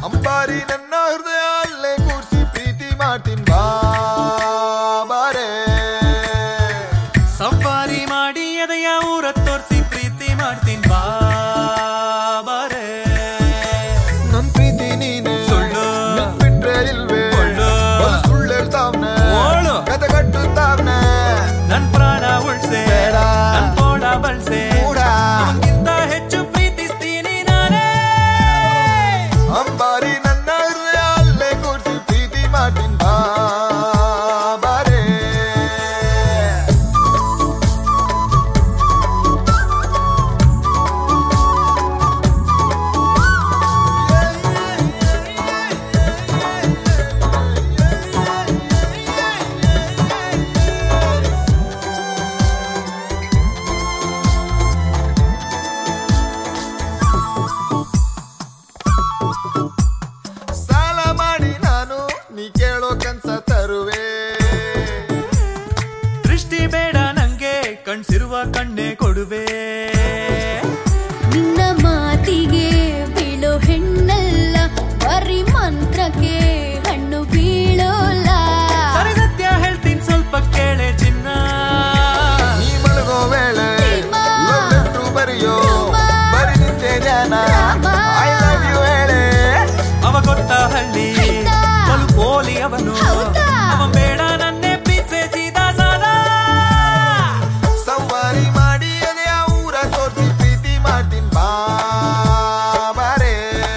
ಅಂಬಾರಿ ನನ್ನ ಹೃದಯ ಅಲ್ಲೇ ಕೂರ್ಸಿ ಪ್ರೀತಿ ಮಾಡ್ತೀನಿ ಬಾ ಬಾರೆ ಸಫಾರಿ ಮಾಡಿ ಎದೆಯ ಊರ ತೋರಿಸಿ ಪ್ರೀತಿ ಮಾಡ್ತೀನಿ ಬಾಬಾರೆ ನನ್ ಪ್ರೀತಿ ನೀನೆ ಸುಳ್ಳು. ನಿನ್ ಬಿಟ್ರೆ ಇಲ್ವೇ ಒಳ್ಳು. ಬಲು ಸುಳ್ಳು ಹೇಳ್ತಾವ್ನೆ ಓಳು. ಕತೆ ಕಟ್ಟುತ್ತಾವ್ನೆ ನನ್ ಪ್ರಾಣ ಉಳ್ಸೆ ಬೇಡ. ನನ್ ತೋಡ ಬಳ್ಸೆ ಕೂಡ. ಅವನ್ಗಿಂತ ಹೆಚ್ಚು ಪ್ರೀತಿಸ್ತೀನಿ ನಾನೇ ಅಂಬಾರಿ ನನ್ನ ಹೃದಯ ಅಲ್ಲೇ ಕೂರ್ಸಿ ಪ್ರೀತಿ ಮಾಡ್ತೀನಿ ಬಾ ಬಾರೆ ಸಾಲ ಮಾಡಿ ನಾನು ನೀ ಕೇಳೋ ಕನ್ಸ ತರುವೆ ದೃಷ್ಟಿ ಬೇಡ ನಂಗೆ ಕಣ್ಸಿರುವ ಕಣ್ಣೆ ಕೊಡುವೆ ನಿನ್ನ ಮಾತಿಗೆ ಬೀಳೋ ಹೆಣ್ಣಲ್ಲ ಬರೀ ಮಂತ್ರಕ್ಕೆ ಹಣ್ಣು ಬೀಳೋಲ್ಲ ಸರಿ ಸತ್ಯ ಹೇಳ್ತೀನಿ ಸ್ವಲ್ಪ ಕೇಳೆ ಚಿನ್ನ ನೀ ಮಲಗೋ ವೇಳೆ ಪ್ರೇಮ. love letter ಬರೆಯೋ ರಾಮ. ಬರಿ ನಿಂತೆ ಧ್ಯಾನ ರಾಮ. ಐ ಲವ್ ಯು ಹೇಳೆ ಅವ ಗೊತ್ತ ಹಳ್ಳಿ ಆಯ್ತಾ? ಬಲು ಪೋಲಿ ಅವನು ಹೌದಾ? ಅವ ಬೇಡ ನನ್ನೇ ಪ್ರೀತಿಸೆ ಸೀದಾ ಸಾದಾ ಸವಾರಿ ಮಾಡಿ ಅದೇ ಊರ ತೋರಿಸಿ ಪ್ರೀತಿ ಮಾಡ್ತೀನಿ ಬಾ ಬಾರೆ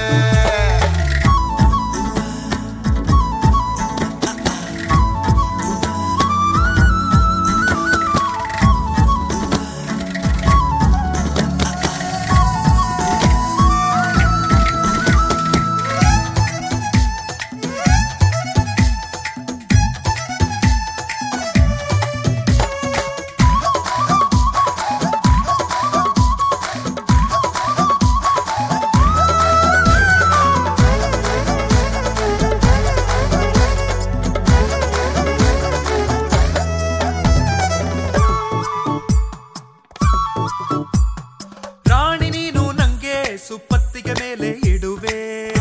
ರಾಣಿ ನೀನು ನಂಗೆ ಸುಪ್ಪತ್ತಿಗೆ ಮೇಲೆ ಇಡುವೆ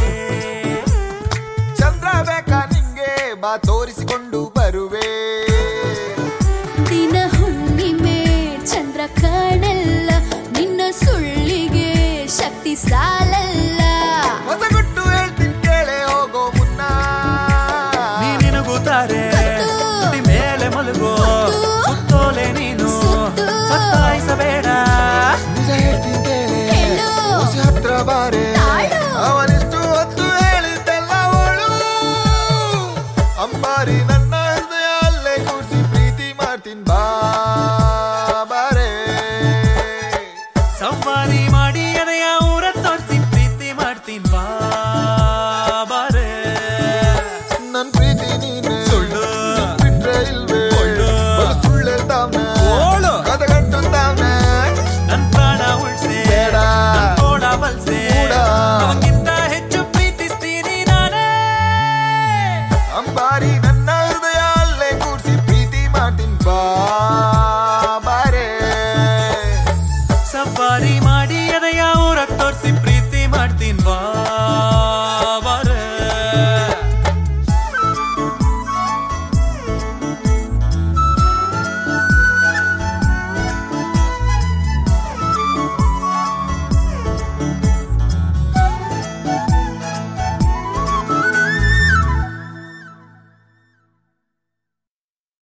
ಚಂದ್ರ ಬೇಕಾ ನಿಂಗೆ ಬಾ ತೋರಿಸಿಕೊಂಡು ಬರುವೆ ದಿನ ಹುಣ್ಣಿಮೆ ಚಂದ್ರ ಕಾಣಲ್ಲ ನಿನ್ನ ಸುಳ್ಳಿಗೆ ಶಕ್ತಿ ಸಾಲ